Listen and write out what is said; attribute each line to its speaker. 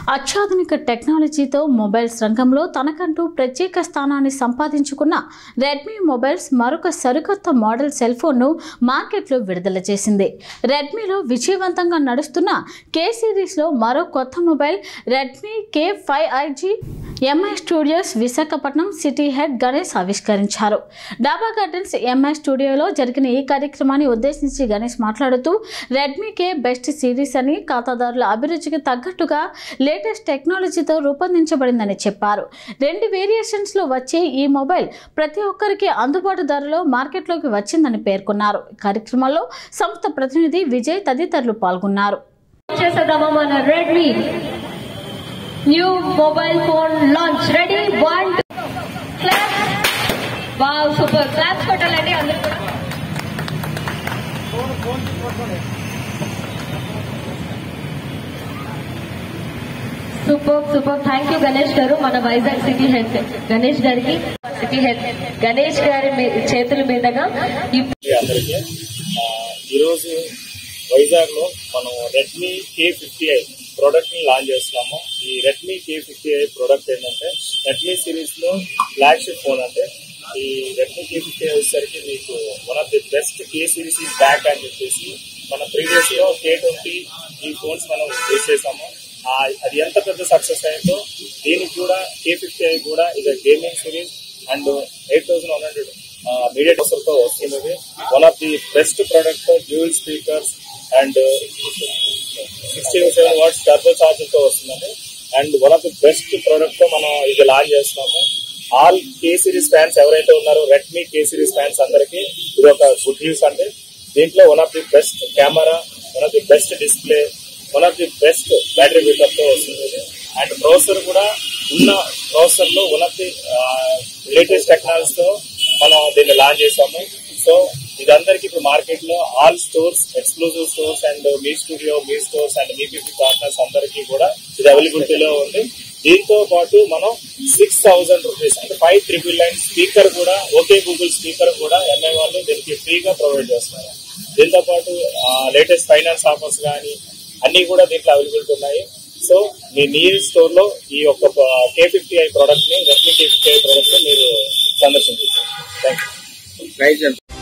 Speaker 1: అత్యాధునిక టెక్నాలజీతో మొబైల్స్ రంగంలో తనకంటూ ప్రత్యేక స్థానాన్ని సంపాదించుకున్న రెడ్మీ మొబైల్స్ మరొక సరికొత్త మోడల్ సెల్ ఫోన్ను మార్కెట్లో విడుదల చేసింది రెడ్మీలో విజయవంతంగా నడుస్తున్న కే సిరీస్లో మరో కొత్త మొబైల్ రెడ్మీ కే ఫైవ్ ఐజీ MI studios Visakhapatnam city head Ganesh ఆవిష్కరించారు డాబా గార్డెన్స్ ఎంఐ స్టూడియోలో జరిగిన ఈ కార్యక్రమాన్ని ఉద్దేశించి గణేష్ మాట్లాడుతూ రెడ్మీకే బెస్ట్ సిరీస్ అని ఖాతాదారుల అభిరుచికి తగ్గట్టుగా లేటెస్ట్ టెక్నాలజీతో రూపొందించబడిందని చెప్పారు రెండు వేరియేషన్స్లో వచ్చే ఈ మొబైల్ ప్రతి ఒక్కరికి అందుబాటు ధరలో మార్కెట్లోకి వచ్చిందని పేర్కొన్నారు ఈ కార్యక్రమంలో సంస్థ ప్రతినిధి విజయ్ తదితరులు పాల్గొన్నారు
Speaker 2: చేసేద్దామా మన Redmi new mobile phone launch ready one clap wow super claps కొట్టాలండి అందరూ కూడా super super thank you Ganesh garu మన వైజాగ్ సిటీ హెడ్ గణేష్ గారికి సిటీ హెడ్ గణేష్ గారి మీ- చేతుల మీదుగా ఈ
Speaker 3: అందరికీ ఆ, ఈరోజు వైజాగ్ లో మనం Redmi K fifty I product ని లాంచ్ చేస్తున్నాము ఈ Redmi K fifty I product ఏంటంటే రెడ్మీ సిరీస్ లో ఫ్లాగ్షిప్ ఫోన్ అంటే ఈ రెడ్మీ కే ఫిఫ్టీ ఐ వచ్చేసరికి మీకు one of the best K series ఈ బ్యాక్ అని చెప్పేసి మన ప్రీవియస్ లో కే ట్వంటీ ఈ ఫోన్స్ మనం యూజ్ చేసాము ఆ, అది ఎంత పెద్ద సక్సెస్ అయిందో దీనికి కూడా కే ఫిఫ్టీ ఐ కూడా ఇది gaming series and eight thousand one hundred మీడియా టెస్టర్ తో వస్తున్నది one of the best product dual speakers and sixty seven watts turbo charger తో వస్తుందండి and one of the best product తో మనం ఇది లాంచ్ చేస్తున్నాము ఆల్ కే సిరీస్ ఫ్యాన్స్ ఎవరైతే ఉన్నారో రెడ్మీ కే సిరీస్ ఫ్యాన్స్ అందరికి ఇది ఒక గుడ్ న్యూస్ అండి దీంట్లో one of the best camera one of the best display one of the best battery backup తో వస్తుంది ఇది. అండ్ ప్రాసెసర్ కూడా ఉన్న ప్రాసెసర్ లో one of the latest technology తో మనం దీన్ని లాంచ్ చేసాము సో ఇదందరికి ఇప్పుడు మార్కెట్ లో all stores exclusive stores and Mi studio Mi stores and మీపీపీ పార్ట్నర్స్ అందరికీ కూడా ఇది అవైలబిలిటీలో ఉంది దీంతో పాటు మనం సిక్స్ థౌసండ్ రూపీస్ అంటే ఫైవ్ ట్రిపుల్ నైన్ స్పీకర్ కూడా ఓకే గూగుల్ స్పీకర్ కూడా ఎంఐ వాళ్ళు దీనికి ఫ్రీగా ప్రొవైడ్ చేస్తున్నారు దీంతో పాటు లేటెస్ట్ ఫైనాన్స్ ఆఫర్స్ కానీ అన్ని కూడా దీంట్లో అవైలబిలిటీ ఉన్నాయి సో మీ నియర్ స్టోర్ లో ఈ యొక్క కే ఫిఫ్టీ ఐ ప్రోడక్ట్ ని Redmi K fifty I product ని మీరు సందర్శించవచ్చు థ్యాంక్ యూ
Speaker 4: ప్రైజ్ ఎంత